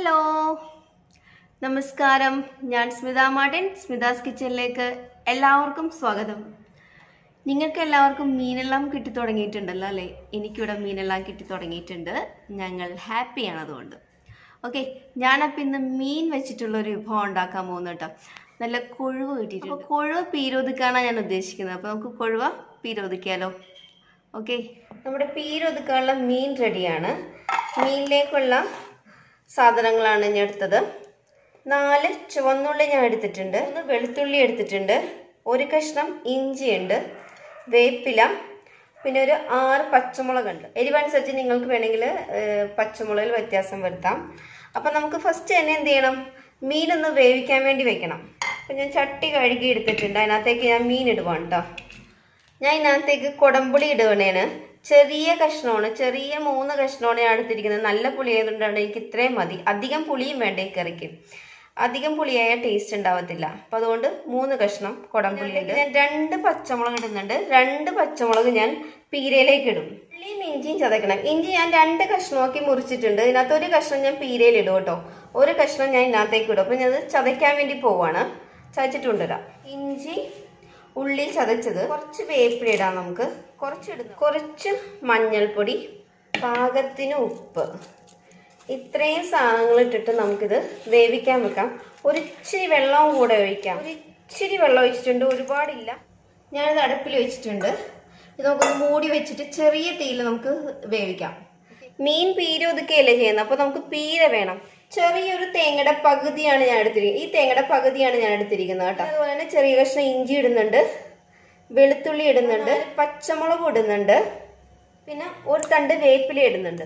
hello നമസ്കാരം ഞാൻ Smitha Martin സ്മിതാസ് കിച്ചണിലേക്ക് എല്ലാവർക്കും സ്വാഗതം നിങ്ങൾക്ക് എല്ലാവർക്കും മീനെല്ലാം കിട്ടി തുടങ്ങിയിട്ടുണ്ടല്ലോ അല്ലേ എനിക്കിവിടെ മീനെല്ലാം കിട്ടി തുടങ്ങിയിട്ടുണ്ട് ഞങ്ങൾ ഹാപ്പിയാണ് അതുകൊണ്ട് ഓക്കെ ഞാനപ്പോൾ ഇന്ന് മീൻ വെച്ചിട്ടുള്ള ഒരു വിഭവം ഉണ്ടാക്കാൻ പോകുന്നു കേട്ടോ നല്ല കൊഴുവ് കിട്ടിയിട്ടുണ്ട് അപ്പോൾ കൊഴുവ് പീരൊതുക്കാനാണ് ഞാൻ ഉദ്ദേശിക്കുന്നത് അപ്പോൾ നമുക്ക് കൊഴുവ പീരൊതുക്കിയാലോ ഓക്കെ നമ്മുടെ പീരൊതുക്കാനുള്ള മീൻ റെഡിയാണ് മീനിലേക്കുള്ള സാധനങ്ങളാണ് ഞാൻ എടുത്തത് നാല് ചുവന്നുള്ളി ഞാൻ എടുത്തിട്ടുണ്ട് ഒന്ന് വെളുത്തുള്ളി എടുത്തിട്ടുണ്ട് ഒരു കഷ്ണം ഇഞ്ചിയുണ്ട് വേപ്പില പിന്നെ ഒരു ആറ് പച്ചമുളകുണ്ട് എരിവനുസരിച്ച് നിങ്ങൾക്ക് വേണമെങ്കിൽ പച്ചമുളകിൽ വ്യത്യാസം വരുത്താം അപ്പം നമുക്ക് ഫസ്റ്റ് തന്നെ എന്ത് ചെയ്യണം മീനൊന്ന് വേവിക്കാൻ വേണ്ടി വെക്കണം അപ്പം ഞാൻ ചട്ടി കഴുകി എടുത്തിട്ടുണ്ട് അതിനകത്തേക്ക് ഞാൻ മീൻ ഇടുവാണ് കേട്ടോ ഞാൻ ഇതിനകത്തേക്ക് കൊടമ്പുളി ഇടുകയാണ് ചെറിയ കഷ്ണമാണ് ചെറിയ മൂന്ന് കഷ്ണമാണ് ഞാൻ എടുത്തിരിക്കുന്നത് നല്ല പുളി ആയതുകൊണ്ടാണ് എനിക്ക് ഇത്രയും മതി അധികം പുളിയും വേണ്ട ഈ കറിക്ക് അധികം പുളിയായ ടേസ്റ്റ് ഉണ്ടാവത്തില്ല അപ്പം അതുകൊണ്ട് മൂന്ന് കഷ്ണം കൊടംപുളി ഉണ്ട് ഞാൻ രണ്ട് പച്ചമുളക് ഇടുന്നുണ്ട് രണ്ട് പച്ചമുളക് ഞാൻ പീരയിലേക്ക് ഇടും ഉള്ളിയും ഇഞ്ചിയും ചതക്കണം ഇഞ്ചി ഞാൻ രണ്ട് കഷ്ണമാക്കി മുറിച്ചിട്ടുണ്ട് ഇതിനകത്ത് ഒരു കഷ്ണം ഞാൻ പീരയിൽ ഇടും കേട്ടോ ഒരു കഷ്ണം ഞാൻ ഇതിനകത്തേക്ക് ഇടും അപ്പം ഞാൻ ചതയ്ക്കാൻ വേണ്ടി പോവാണ് ചതച്ചിട്ട് കൊണ്ടുവരാം ഇഞ്ചി ഉള്ളി ചതച്ചത് കുറച്ച് വേപ്പില ഇടാം നമുക്ക് കുറച്ച് ഇടുന്നു കുറച്ച് മഞ്ഞൾപ്പൊടി പാകത്തിന് ഉപ്പ് ഇത്രയും സാധനങ്ങൾ ഇട്ടിട്ട് നമുക്കിത് വേവിക്കാൻ വെക്കാം ഒരു ഇച്ചിരി വെള്ളവും കൂടെ ഒഴിക്കാം ഒരു ഇച്ചിരി വെള്ളം ഒഴിച്ചിട്ടുണ്ട് ഒരുപാടില്ല ഞാനിത് അടുപ്പിൽ വെച്ചിട്ടുണ്ട് ഇത് നമുക്കൊന്ന് മൂടി വെച്ചിട്ട് ചെറിയ തീയിൽ നമുക്ക് വേവിക്കാം മീൻ പീര ഒതുക്കുകയല്ലേ ചെയ്യുന്നത് അപ്പോൾ നമുക്ക് പീര വേണം ചെറിയൊരു തേങ്ങയുടെ പകുതിയാണ് ഞാൻ എടുത്തിരിക്കുന്നത് ഈ തേങ്ങയുടെ പകുതിയാണ് ഞാൻ എടുത്തിരിക്കുന്നത് കേട്ടോ അതുപോലെ തന്നെ ചെറിയ കഷ്ണം ഇഞ്ചി ഇടുന്നുണ്ട് വെളുത്തുള്ളി ഇടുന്നുണ്ട് പച്ചമുളക് ഇടുന്നുണ്ട് പിന്നെ ഒരു തണ്ട് വേപ്പില ഇടുന്നുണ്ട്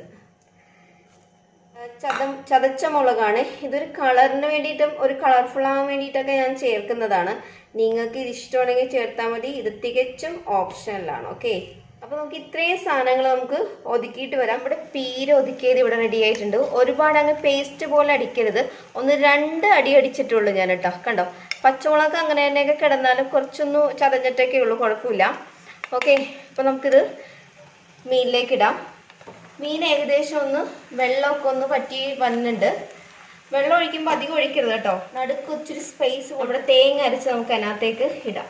ചതം ചതച്ച മുളകാണ് ഇതൊരു കളറിന് വേണ്ടിയിട്ടും ഒരു കളർഫുൾ ആവാൻ വേണ്ടിയിട്ടൊക്കെ ഞാൻ ചേർക്കുന്നതാണ് നിങ്ങൾക്ക് ഇത് ഇഷ്ടമാണെങ്കിൽ ചേർത്താൽ മതി ഇത് തികച്ചും ഓപ്ഷണലാണ് ഓക്കെ അപ്പോൾ നമുക്ക് ഇത്രയും സാധനങ്ങൾ നമുക്ക് ഒതുക്കിയിട്ട് വരാം ഇവിടെ പീര ഒതുക്കിയത് ഇവിടെ റെഡി ആയിട്ടുണ്ട് ഒരുപാട് അങ്ങ് പേസ്റ്റ് പോലെ അടിക്കരുത് ഒന്ന് രണ്ട് അടി അടിച്ചിട്ടുള്ളൂ ഞാൻ കേട്ടോ കണ്ടോ പച്ചമുളക് അങ്ങനെ തന്നെയൊക്കെ കിടന്നാലും കുറച്ചൊന്ന് ചതഞ്ഞിട്ടൊക്കെ ഉള്ളൂ കുഴപ്പമില്ല ഓക്കെ അപ്പോൾ നമുക്കിത് മീനിലേക്ക് ഇടാം മീൻ ഏകദേശം ഒന്ന് വെള്ളമൊക്കെ ഒന്ന് പറ്റി വന്നിട്ടുണ്ട് വെള്ളം ഒഴിക്കുമ്പോൾ അധികം ഒഴിക്കരുത് കേട്ടോ നടുക്ക് ഇച്ചിരി സ്പേസ് ഇവിടെ തേങ്ങ അരച്ച് നമുക്ക് അതിനകത്തേക്ക് ഇടാം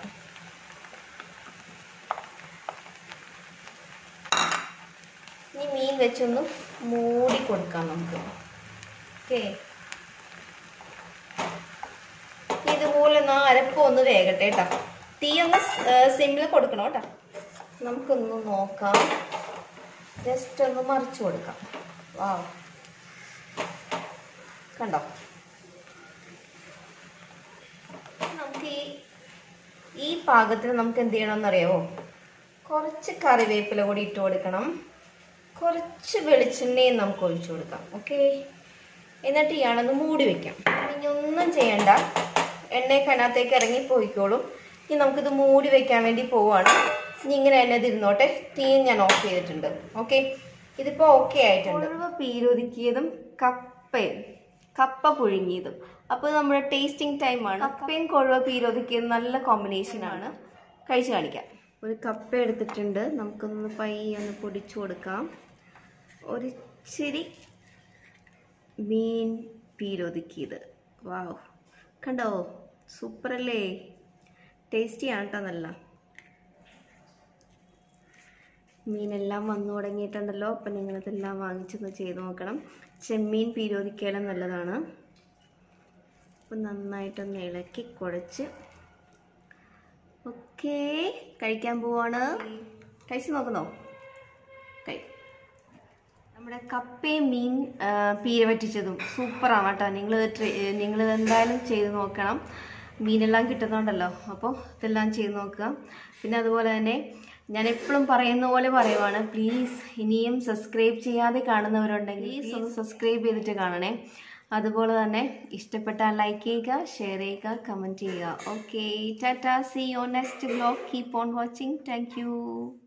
ഇനി മീൻ വെച്ചൊന്ന് മൂടി കൊടുക്കാം നമുക്ക് ഓക്കെ ഇതുപോലെ ഒന്ന് അരപ്പ് ഒന്ന് വേകട്ടെ കേട്ടോ തീ ഒന്ന് സിമ്മിൽ കൊടുക്കണം കേട്ടോ നമുക്കൊന്ന് നോക്കാം ജസ്റ്റ് ഒന്ന് മറിച്ചു കൊടുക്കാം വാ കണ്ടോ നമുക്ക് ഈ ഈ പാകത്തിന് നമുക്ക് എന്ത് ചെയ്യണമെന്ന് അറിയാമോ കുറച്ച് കറിവേപ്പില കൂടി ഇട്ട് കൊടുക്കണം കുറച്ച് വെളിച്ചെണ്ണയും നമുക്ക് ഒഴിച്ചു കൊടുക്കാം ഓക്കെ എന്നിട്ട് ഇയാളൊന്ന് മൂടി വെക്കാം ഇനി ഒന്നും ചെയ്യണ്ട എണ്ണയൊക്കെ അതിനകത്തേക്ക് ഇറങ്ങി പോയിക്കോളും ഇനി നമുക്കിത് മൂടി വെക്കാൻ വേണ്ടി പോവാണ് ഇനി ഇങ്ങനെ തന്നെ ഇത് ഇരുന്നോട്ടെ തീ ഞാൻ ഓഫ് ചെയ്തിട്ടുണ്ട് ഓക്കെ ഇതിപ്പോൾ ഓക്കെ ആയിട്ടുണ്ട് കൊഴുവ പീരൊതുക്കിയതും കപ്പയും കപ്പ പുഴുങ്ങിയതും അപ്പോൾ നമ്മുടെ ടേസ്റ്റിംഗ് ടൈമാണ് കപ്പയും കൊഴുവ പീരൊതുക്കിയതും നല്ല കോമ്പിനേഷനാണ് കഴിച്ചു കാണിക്കാം ഒരു കപ്പ എടുത്തിട്ടുണ്ട് നമുക്കൊന്ന് പയ്യെ ഒന്ന് പൊടിച്ചു കൊടുക്കാം ഒരിച്ചിരി മീൻ പീരൊതുക്കിയത് വാവ് കണ്ടോ സൂപ്പറല്ലേ ടേസ്റ്റിയാണ് കേട്ടോ നല്ല മീനെല്ലാം വന്നു തുടങ്ങിയിട്ടുണ്ടല്ലോ അപ്പം നിങ്ങളിതെല്ലാം വാങ്ങിച്ചൊന്ന് ചെയ്ത് നോക്കണം ചെമ്മീൻ പീരോധിക്കാലും നല്ലതാണ് അപ്പം നന്നായിട്ടൊന്ന് ഇളക്കി കുഴച്ച് ഓക്കേ കഴിക്കാൻ പോവാണ് കഴിച്ച് നോക്കുന്നോ കഴി നമ്മുടെ കപ്പയും മീൻ ആ, പീര വറ്റിച്ചതും സൂപ്പറാണ് കേട്ടോ നിങ്ങൾ നിങ്ങൾ എന്തായാലും ചെയ്ത് നോക്കണം മീനെല്ലാം കിട്ടുന്നുണ്ടല്ലോ അപ്പോൾ ഇതെല്ലാം ചെയ്ത് നോക്കുക പിന്നെ അതുപോലെ തന്നെ ഞാൻ എപ്പോഴും പറയുന്ന പോലെ പറയുവാണ് പ്ലീസ് ഇനിയും സബ്സ്ക്രൈബ് ചെയ്യാതെ കാണുന്നവരുണ്ടെങ്കിൽ പ്ലീസ് ഒന്ന് സബ്സ്ക്രൈബ് ചെയ്തിട്ട് കാണണേ അതുപോലെ തന്നെ ഇഷ്ടപ്പെട്ടാൽ ലൈക്ക് ചെയ്യുക ഷെയർ ചെയ്യുക കമൻറ്റ് ചെയ്യുക okay tata see you next blog keep on watching thank U